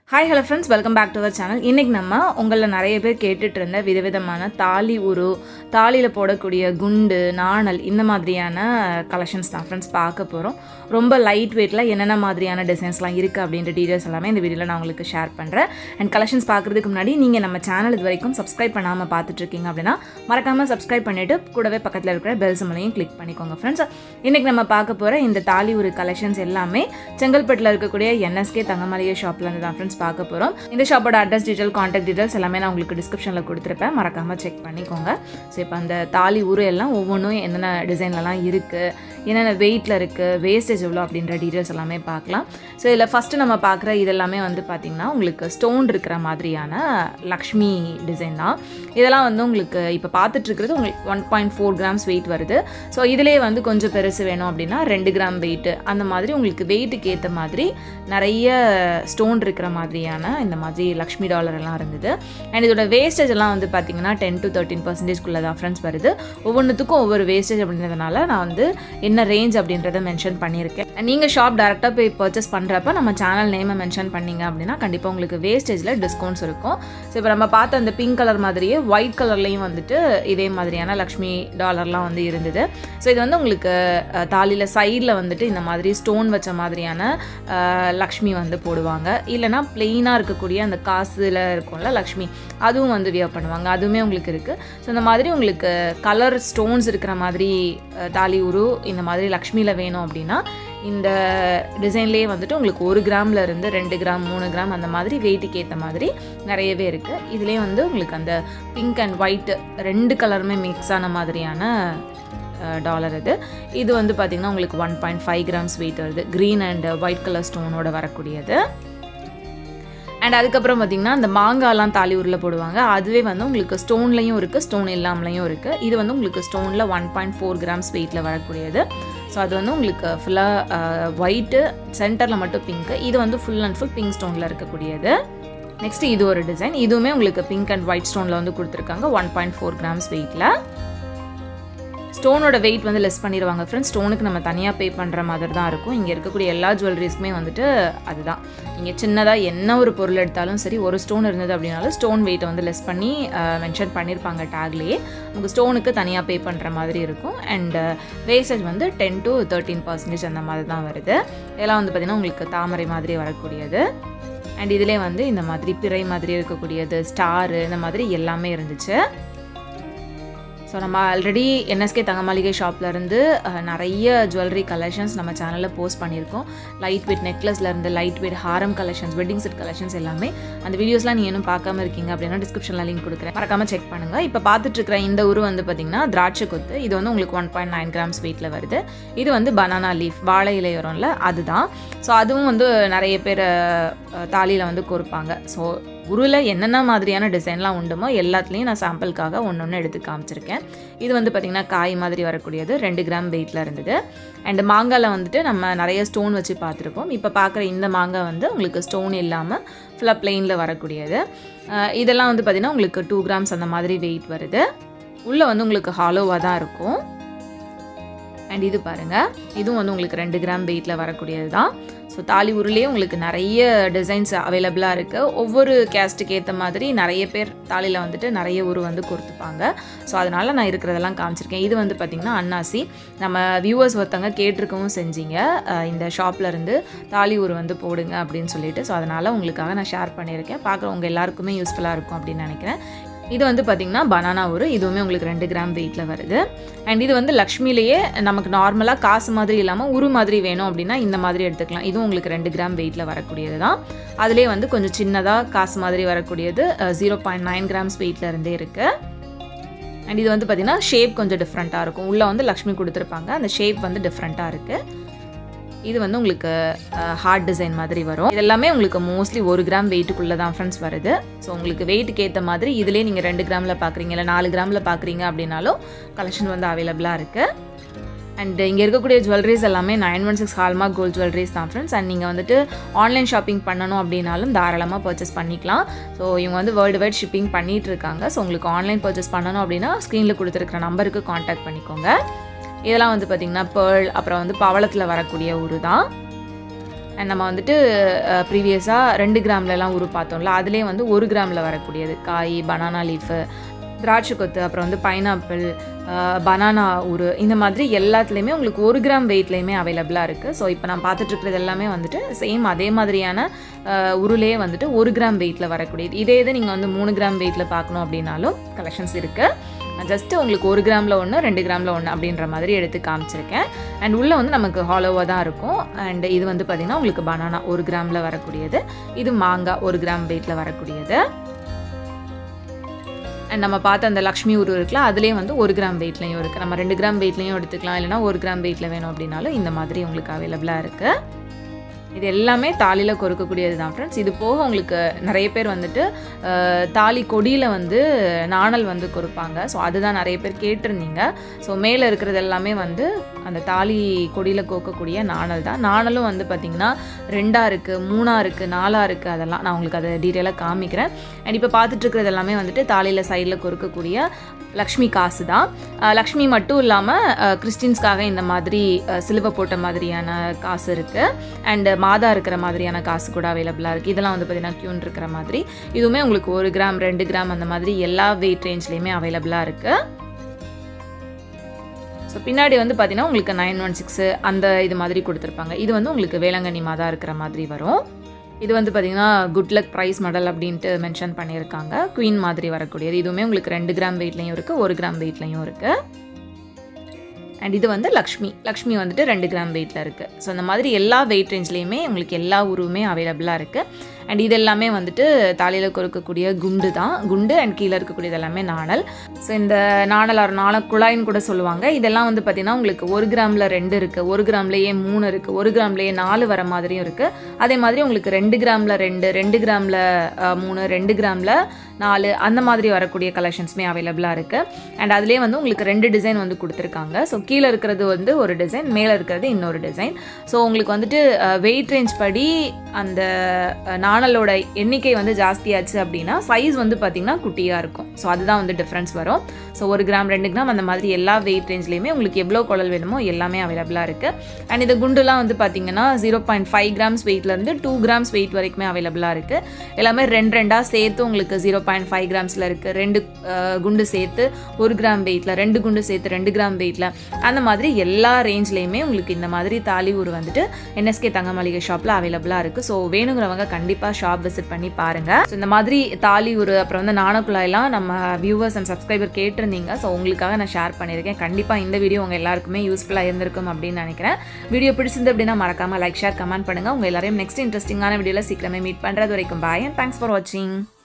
hi hello friends welcome back to our channel இன்றைக்கி நம்ம உங்களில் நிறைய பேர் கேட்டுட்டு இருந்த விதவிதமான தாலி உரு தாலியில் போடக்கூடிய குண்டு நாணல் இந்த மாதிரியான கலெக்ஷன்ஸ் தான் ஃப்ரெண்ட்ஸ் பார்க்க போகிறோம் ரொம்ப லைட் வெயிட்டில் என்னென்ன மாதிரியான டிசைன்ஸ்லாம் இருக்குது அப்படின்ற டீட்டெயில்ஸ் எல்லாமே இந்த வீடியோவில் நான் உங்களுக்கு ஷேர் பண்ணுறேன் அண்ட் கலெக்ஷன்ஸ் பார்க்குறதுக்கு முன்னாடி நீங்கள் நம்ம சேனல் இது வரைக்கும் சப்ஸ்கிரைப் பண்ணாமல் பார்த்துட்ருக்கீங்க அப்படின்னா மறக்காமல் சப்ஸ்கிரைப் பண்ணிவிட்டு கூடவே பக்கத்தில் இருக்கிற பெல் சிம்மலையும் கிளிக் பண்ணிக்கோங்க ஃப்ரெண்ட்ஸ் இன்றைக்கி நம்ம பார்க்க போகிற இந்த தாலி உரு கலெக்ஷன்ஸ் எல்லாமே செங்கல்பட்டில் இருக்கக்கூடிய என்எஸ்கே தங்கமளிகை ஷாப்லேருந்து தான் ஃப்ரெண்ட்ஸ் பார்க்க போகிறோம் இந்த ஷாப்போட அட்ரஸ் டீட்டெயில் காண்டாக்ட் டீட்டெயில்ஸ் எல்லாமே நான் உங்களுக்கு டிஸ்கிரிப்ஷனில் கொடுத்துருப்பேன் மறக்காமல் செக் பண்ணிக்கோங்க ஸோ இப்போ அந்த தாலி உரு எல்லாம் ஒவ்வொன்றும் என்னென்ன டிசைன்லலாம் இருக்குது என்னென்ன வெயிட்டில் இருக்குது வேஸ்டேஜ் எவ்வளோ அப்படின்ற டீட்டெயில்ஸ் எல்லாமே பார்க்கலாம் ஸோ இதில் ஃபஸ்ட்டு நம்ம பார்க்குற இதெல்லாமே வந்து பார்த்திங்கன்னா உங்களுக்கு ஸ்டோன் இருக்கிற மாதிரியான லக்ஷ்மி டிசைன் தான் இதெல்லாம் வந்து உங்களுக்கு இப்போ பார்த்துட்ருக்கிறது உங்களுக்கு one point four grams weight வருது ஸோ இதிலே வந்து கொஞ்சம் பெருசு வேணும் அப்படின்னா ரெண்டு கிராம் வெயிட்டு அந்த மாதிரி உங்களுக்கு வெயிட்டுக்கு ஏற்ற மாதிரி நிறைய ஸ்டோன் இருக்கிற மாதிரியான இந்த மாதிரி லக்ஷ்மி டாலர் எல்லாம் இருந்தது அண்ட் இதோட வேஸ்டேஜ் எல்லாம் வந்து பார்த்தீங்கன்னா டென் டு தேர்ட்டின் பர்சன்டேஜ்குள்ளே தான் ஃப்ரெண்ட்ஸ் வருது ஒவ்வொன்றுத்துக்கும் ஒவ்வொரு வேஸ்டேஜ் அப்படின்றதுனால நான் வந்து என்ன ரேஞ்ச் அப்படின்றத மென்ஷன் பண்ணியிருக்கேன் நீங்கள் ஷாப் டேரெக்டாக போய் பர்ச்சேஸ் பண்ணுறப்ப நம்ம சேனல் நேமை மென்ஷன் பண்ணீங்க அப்படின்னா கண்டிப்பாக உங்களுக்கு வேஸ்டேஜில் டிஸ்கவுண்ட்ஸ் இருக்கும் ஸோ இப்போ நம்ம பார்த்த அந்த பிங்க் கலர் மாதிரியே ஒயிட் கலர்லேயும் வந்துட்டு இதே மாதிரியான லக்ஷ்மி டாலர்லாம் வந்து இருந்தது ஸோ இது வந்து உங்களுக்கு அஹ், தாலியில் சைடில் வந்துட்டு இந்த மாதிரி ஸ்டோன் வச்ச மாதிரியான அஹ், லக்ஷ்மி வந்து போடுவாங்க இல்லைனா பிளெயினாக இருக்கக்கூடிய அந்த காசுல இருக்கும்ல லக்ஷ்மி அதுவும் வந்து வியர் பண்ணுவாங்க அதுவுமே உங்களுக்கு இருக்குது ஸோ இந்த மாதிரி உங்களுக்கு கலர் ஸ்டோன்ஸ் இருக்கிற மாதிரி அஹ், தாலி உரு இந்த மாதிரி லக்ஷ்மியில் வேணும் அப்படின்னா இந்த டிசைன்லேயே வந்துட்டு உங்களுக்கு ஒரு கிராமில் இருந்து ரெண்டு கிராம் மூணு கிராம் அந்த மாதிரி வெயிட்டுக்கு ஏற்ற மாதிரி நிறையவே இருக்குது இதுலேயே வந்து உங்களுக்கு அந்த பிங்க் அண்ட் ஒயிட் ரெண்டு கலருமே மிக்ஸ் ஆன மாதிரியான டாலர் இது இது வந்து பார்த்திங்கன்னா உங்களுக்கு one point five grams weight வருது க்ரீன் அண்ட் ஒயிட் கலர் ஸ்டோனோட வரக்கூடியது அண்ட் அதுக்கப்புறம் பார்த்திங்கன்னா அந்த மாங்காய்லாம் தாலி உருளை போடுவாங்க அதுவே வந்து உங்களுக்கு ஸ்டோன்லையும் இருக்குது ஸ்டோன் இல்லாமலையும் இருக்குது இது வந்து உங்களுக்கு ஸ்டோனில் ஒன் பாயிண்ட் ஃபோர் கிராம்ஸ் வெயிட்டில் வரக்கூடியது ஸோ அது வந்து உங்களுக்கு ஃபுல்லாக ஒயிட்டு சென்டரில் மட்டும் பிங்க்கு இது வந்து ஃபுல் அண்ட் ஃபுல் பிங்க் ஸ்டோனில் இருக்கக்கூடியது நெக்ஸ்ட் இது ஒரு டிசைன் இதுவுமே உங்களுக்கு பிங்க் அண்ட் ஒயிட் ஸ்டோனில் வந்து கொடுத்துருக்காங்க ஒன் பாயிண்ட் ஃபோர் கிராம்ஸ் வெயிட்டில் ஸ்டோனோட வெயிட் வந்து லெஸ் பண்ணிடுவாங்க ஃப்ரெண்ட்ஸ் ஸ்டோனுக்கு நம்ம தனியாக பே பண்ணுற மாதிரி தான் இருக்கும் இங்கே இருக்கக்கூடிய எல்லா ஜுவல்லரிஸ்க்குமே வந்துட்டு அதுதான் நீங்கள் சின்னதாக என்ன ஒரு பொருள் எடுத்தாலும் சரி ஒரு ஸ்டோன் இருந்தது அப்படின்னாலும் ஸ்டோன் வெயிட்டை வந்து லெஸ் பண்ணி மென்ஷன் பண்ணியிருப்பாங்க டேக்லேயே உங்களுக்கு ஸ்டோனுக்கு தனியாக பே பண்ணுற மாதிரி இருக்கும் அண்ட் வேஸ்டேஜ் வந்து டென் டு தேர்ட்டீன் பர்சன்டேஜ் அந்த மாதிரி தான் வருது இதெல்லாம் வந்து பார்த்திங்கன்னா உங்களுக்கு தாமரை மாதிரி வரக்கூடியது அண்ட் இதிலே வந்து இந்த மாதிரி பிறை மாதிரி இருக்கக்கூடியது ஸ்டாரு இந்த மாதிரி எல்லாமே இருந்துச்சு ஸோ நம்ம ஆல்ரெடி என்எஸ்கே தங்க மாளிகை ஷாப்ல இருந்து அஹ், நிறைய ஜுவல்லரி கலெக்ஷன்ஸ் நம்ம சேனலில் போஸ்ட் பண்ணியிருக்கோம் லைட் வெயிட் நெக்லஸ்லேருந்து லைட் வெயிட் ஹாரம் கலெக்ஷன்ஸ் வெட்டிங் செட் கலெக்ஷன்ஸ் எல்லாமே அந்த வீடியோஸ்லாம் நீங்கள் இன்னும் பார்க்காம இருக்கீங்க அப்படின்னா டிஸ்கிரிப்ஷனில் லிங்க் கொடுக்குறேன் மறக்காம செக் பண்ணுங்கள் இப்போ பார்த்துட்டு இருக்கிற இந்த உரு வந்து பார்த்தீங்கன்னா திராட்சை கொத்து இது வந்து உங்களுக்கு ஒன் பாயிண்ட் நைன் கிராம்ஸ் வெயிட்டில் வருது இது வந்து பனானா லீஃப் வாழை இலை வரும்ல அதுதான் ஸோ அதுவும் வந்து நிறைய பேர் தாலியில் வந்து கோர்ப்பாங்க ஸோ உருவில் என்னென்ன மாதிரியான டிசைன்லாம் உண்டுமோ எல்லாத்துலேயும் நான் சாம்பிளுக்காக ஒன்று ஒன்று எடுத்து காமிச்சிருக்கேன் இது வந்து பார்த்திங்கன்னா காய் மாதிரி வரக்கூடியது ரெண்டு கிராம் வெயிட்டில் இருந்தது அண்ட் மாங்காயில் வந்துட்டு நம்ம நிறைய ஸ்டோன் வச்சு பார்த்துருப்போம் இப்போ பார்க்குற இந்த மாங்காய் வந்து உங்களுக்கு ஸ்டோன் இல்லாமல் ஃபுல்லாக பிளெயினில் வரக்கூடியது அஹ் இதெல்லாம் வந்து பார்த்திங்கன்னா உங்களுக்கு டூ கிராம்ஸ் அந்த மாதிரி வெயிட் வருது உள்ளே வந்து உங்களுக்கு ஹாலோவாக தான் இருக்கும் அண்ட் இது பாருங்கள் இதுவும் வந்து உங்களுக்கு ரெண்டு கிராம் வெயிட்டில் வரக்கூடியது தான் ஸோ தாலி உருளையே உங்களுக்கு நிறைய டிசைன்ஸ் அவைலபிளாக இருக்குது ஒவ்வொரு கேஸ்ட்டுக்கு ஏற்ற மாதிரி நிறைய பேர் தாலியில் வந்துட்டு நிறைய உரு வந்து கொடுத்துப்பாங்க ஸோ அதனால் நான் இருக்கிறதெல்லாம் காமிச்சிருக்கேன் இது வந்து பார்த்திங்கன்னா அன்னாசி நம்ம வியூவர்ஸ் ஒருத்தவங்க கேட்டிருக்கவும் செஞ்சீங்க அஹ் இந்த ஷாப்ல இருந்து தாலி உரு வந்து போடுங்க அப்படின்னு சொல்லிட்டு ஸோ அதனால் உங்களுக்காக நான் ஷேர் பண்ணியிருக்கேன் பார்க்குறவங்க எல்லாருக்குமே யூஸ்ஃபுல்லாக இருக்கும் அப்படின்னு நினைக்கிறேன் இது வந்து பார்த்திங்கன்னா பனானா உரு இதுவுமே உங்களுக்கு ரெண்டு கிராம் வெயிட்டில் வருது அண்ட் இது வந்து லக்ஷ்மிலேயே நமக்கு நார்மலாக காசு மாதிரி இல்லாமல் உரு மாதிரி வேணும் அப்படின்னா இந்த மாதிரி எடுத்துக்கலாம் இதுவும் உங்களுக்கு ரெண்டு கிராம் வெயிட்டில் வரக்கூடியது தான் அதுலேயே வந்து கொஞ்சம் சின்னதாக காசு மாதிரி வரக்கூடியது ஜீரோ பாயிண்ட் நைன் கிராம்ஸ் வெயிட்டில் இருந்தே இருக்குது அண்ட் இது வந்து பார்த்திங்கன்னா ஷேப் கொஞ்சம் டிஃப்ரெண்ட்டாக இருக்கும் உள்ளே வந்து லக்ஷ்மி கொடுத்துருப்பாங்க அந்த ஷேப் வந்து டிஃப்ரெண்ட்டாக இருக்குது இது வந்து உங்களுக்கு ஹார்ட் டிசைன் மாதிரி வரும் இது எல்லாமே உங்களுக்கு மோஸ்ட்லி ஒரு கிராம் வெயிட்டுக்குள்ளே தான் ஃப்ரெண்ட்ஸ் வருது ஸோ உங்களுக்கு வெயிட்டுக்கு ஏற்ற மாதிரி இதிலே நீங்கள் ரெண்டு கிராமில் பார்க்குறீங்க இல்லை நாலு கிராமில் பார்க்குறீங்க அப்படின்னாலும் கலெக்ஷன் வந்து அவைலபிளாக இருக்குது அண்ட் இங்கே இருக்கக்கூடிய ஜுவல்லரிஸ் எல்லாமே nine one six hallmark gold jewelleries தான் ஃப்ரெண்ட்ஸ் அண்ட் நீங்கள் வந்துட்டு ஆன்லைன் ஷாப்பிங் பண்ணணும் அப்படின்னாலும் தாராளமாக பர்ச்சேஸ் பண்ணிக்கலாம் ஸோ இவங்க வந்து வேர்ல்டு வைட் ஷிப்பிங் பண்ணிட்டு இருக்காங்க ஸோ உங்களுக்கு ஆன்லைன் பர்ச்சேஸ் பண்ணணும் அப்படின்னா ஸ்க்ரீனில் கொடுத்துருக்கிற நம்பருக்கு காண்டாக்ட் பண்ணிக்கோங்க இதெல்லாம் வந்து பார்த்திங்கன்னா பேர்ல் அப்புறம் வந்து பவளத்தில் வரக்கூடிய உரு தான் அண்ட் நம்ம வந்துட்டு ப்ரீவியஸாக ரெண்டு கிராம்லலாம் உரு பார்த்தோம்ல அதுலேயே வந்து ஒரு கிராமில் வரக்கூடியது காய் பனானா லீஃபு திராட்சை கொத்து அப்புறம் வந்து பைனாப்பிள் பனானா உரு இந்த மாதிரி எல்லாத்துலேயுமே உங்களுக்கு ஒரு கிராம் வெயிட்லேயுமே அவைலபிளாக இருக்குது ஸோ இப்போ நான் பார்த்துட்ருக்கிறது எல்லாமே வந்துட்டு சேம் அதே மாதிரியான உருளே வந்துட்டு ஒரு கிராம் வெயிட்டில் வரக்கூடியது இதே இது நீங்கள் வந்து மூணு கிராம் வெயிட்டில் பார்க்கணும் அப்படின்னாலும் கலெக்ஷன்ஸ் இருக்குது ஜஸ்ட்டு உங்களுக்கு ஒரு கிராமில் ஒன்று ரெண்டு கிராமில் ஒன்று அப்படின்ற மாதிரி எடுத்து காமிச்சிருக்கேன் அண்ட் உள்ளே வந்து நமக்கு ஹாலோவாக தான் இருக்கும் அண்ட் இது வந்து பார்த்திங்கன்னா உங்களுக்கு பனானா ஒரு கிராமில் வரக்கூடியது இது மாங்காய் ஒரு கிராம் வெயிட்டில் வரக்கூடியது அண்ட் நம்ம பார்த்த அந்த லக்ஷ்மி உரு இருக்குல்ல அதுலேயே வந்து ஒரு கிராம் வெயிட்லையும் இருக்குது நம்ம ரெண்டு கிராம் வெயிட்லையும் எடுத்துக்கலாம் இல்லைனா ஒரு கிராம் வெயிட்டில் வேணும் அப்படின்னாலும் இந்த மாதிரி உங்களுக்கு அவைலபிளாக இருக்குது இது எல்லாமே தாலியில் கொறுக்கக்கூடியது தான் ஃப்ரெண்ட்ஸ் இது போக உங்களுக்கு நிறைய பேர் வந்துட்டு தாலி கொடியில் வந்து நாணல் வந்து கொடுப்பாங்க ஸோ அதுதான் நிறைய பேர் கேட்டிருந்தீங்க ஸோ மேலே இருக்கிறது எல்லாமே வந்து அந்த தாலி கொடியில் கோக்கக்கூடிய நாணல் தான் நாணலும் வந்து பார்த்திங்கன்னா ரெண்டாக இருக்குது மூணாக இருக்குது நாலாக இருக்குது அதெல்லாம் நான் உங்களுக்கு அதை டீட்டெயிலாக காமிக்கிறேன் அண்ட் இப்போ பார்த்துட்ருக்கிறது எல்லாமே வந்துட்டு தாலியில் சைடில் கொறுக்கக்கூடிய லக்ஷ்மி காசு தான் லக்ஷ்மி மட்டும் இல்லாமல் கிறிஸ்டின்ஸ்க்காக இந்த மாதிரி சிலுவை போட்ட மாதிரியான காசு இருக்குது அண்டு மாதா இருக்கிற மாதிரியான காசு கூட அவைலபிளாக இருக்குது இதெல்லாம் வந்து பார்த்திங்கன்னா க்யூன் இருக்கிற மாதிரி இதுவுமே உங்களுக்கு ஒரு கிராம் ரெண்டு கிராம் அந்த மாதிரி எல்லா வெயிட் ரேஞ்ச்லேயுமே அவைலபிளாக இருக்குது ஸோ பின்னாடி வந்து பார்த்தீங்கன்னா உங்களுக்கு நைன் ஒன் சிக்ஸு அந்த இது மாதிரி கொடுத்துருப்பாங்க இது வந்து உங்களுக்கு வேளாங்கண்ணி மாதா இருக்கிற மாதிரி வரும் இது வந்து பார்த்திங்கன்னா குட் லக் ப்ரைஸ் மாடல் அப்படின்ட்டு மென்ஷன் பண்ணியிருக்காங்க குவீன் மாதிரி வரக்கூடியது இதுவுமே உங்களுக்கு ரெண்டு கிராம் வெயிட்லையும் இருக்குது ஒரு கிராம் வெயிட்லையும் இருக்குது அண்ட் இது வந்து லக்ஷ்மி லக்ஷ்மி வந்துட்டு ரெண்டு கிராம் வெயிட்டில் இருக்குது ஸோ அந்த மாதிரி எல்லா வெயிட் ரேஞ்ச்லேயுமே உங்களுக்கு எல்லா உருவுமே அவைலபிளாக இருக்குது அண்ட் இது எல்லாமே வந்துட்டு தாலியில் கொடுக்கக்கூடிய குண்டு தான் குண்டு அண்ட் கீழே இருக்கக்கூடியது எல்லாமே நாணல் ஸோ இந்த நாணல் ஆர் நாண குழாயின்னு கூட சொல்லுவாங்க இதெல்லாம் வந்து பார்த்திங்கன்னா உங்களுக்கு ஒரு கிராமில் ரெண்டு இருக்குது ஒரு கிராம்லேயே மூணு இருக்குது ஒரு கிராம்லேயே நாலு வர மாதிரியும் இருக்குது அதே மாதிரி உங்களுக்கு ரெண்டு கிராமில் ரெண்டு ரெண்டு கிராமில் மூணு ரெண்டு கிராமில் நாலு அந்த மாதிரி வரக்கூடிய கலெக்ஷன்ஸுமே அவைலபிளாக இருக்குது அண்ட் அதுலேயே வந்து உங்களுக்கு ரெண்டு டிசைன் வந்து கொடுத்துருக்காங்க ஸோ கீழே இருக்கிறது வந்து ஒரு டிசைன் மேலே இருக்கிறது இன்னொரு டிசைன் ஸோ உங்களுக்கு வந்துட்டு வெயிட் ரேஞ்ச் படி அந்த நாணலோட எண்ணிக்கை வந்து ஜாஸ்தியாச்சு அப்படின்னா சைஸ் வந்து பார்த்திங்கன்னா குட்டியாக இருக்கும் ஸோ அதுதான் வந்து டிஃப்ரென்ஸ் வரும் ஸோ ஒரு கிராம் ரெண்டு கிராம் அந்த மாதிரி எல்லா வெயிட் ரேஞ்ச்லேயுமே உங்களுக்கு எவ்வளோ குழல் வேணுமோ எல்லாமே அவைலபிளாக இருக்குது அண்ட் இந்த குண்டுலாம் வந்து பார்த்திங்கன்னா ஜீரோ பாயிண்ட் ஃபைவ் கிராம்ஸ் வெயிட்லேருந்து டூ கிராம்ஸ் வெயிட் வரைக்குமே அவைலபிளாக இருக்குது எல்லாமே ரெண்டு ரெண்டாக சேர்த்து உங்களுக்கு ஜீரோ பாயிண்ட் ஃபைவ் கிராம்ஸில் இருக்குது ரெண்டு குண்டு சேர்த்து ஒரு கிராம் வெயிட்டில் ரெண்டு குண்டு சேர்த்து ரெண்டு கிராம் வெயிட்டில் அந்த மாதிரி எல்லா ரேஞ்ச்லேயுமே உங்களுக்கு இந்த மாதிரி தாலி ஊர் வந்துட்டு என்எஸ்கே தங்க மளிகை ஷாப்பில் அவைலபிளாக இருக்குது ஸோ வேணுங்கிறவங்க கண்டிப்பாக ஷாப் விசிட் பண்ணி பாருங்கள் ஸோ இந்த மாதிரி தாலி ஊர் அப்புறம் வந்து நாணக்குழாயெல்லாம் நம்ம வியூவர்ஸ் அண்ட் சப்ஸ்கிரைபர் கேட்டிருந்தீங்க ஸோ உங்களுக்காக நான் ஷேர் பண்ணியிருக்கேன் கண்டிப்பாக இந்த வீடியோ உங்கள் எல்லாருக்குமே யூஸ்ஃபுல்லாக இருந்திருக்கும் அப்படின்னு நினைக்கிறேன் வீடியோ பிடிச்சிருந்து அப்படின்னா மறக்காமல் லைக் ஷேர் கமெண்ட் பண்ணுங்கள் உங்கள் எல்லாரையும் நெக்ஸ்ட் இன்ட்ரெஸ்டிங்கான வீடியோவில் சீக்கிரமே மீட் பண்ணுறது வரைக்கும் பாய் அண்ட் தேங்க்ஸ் ஃபார் வாட்சிங்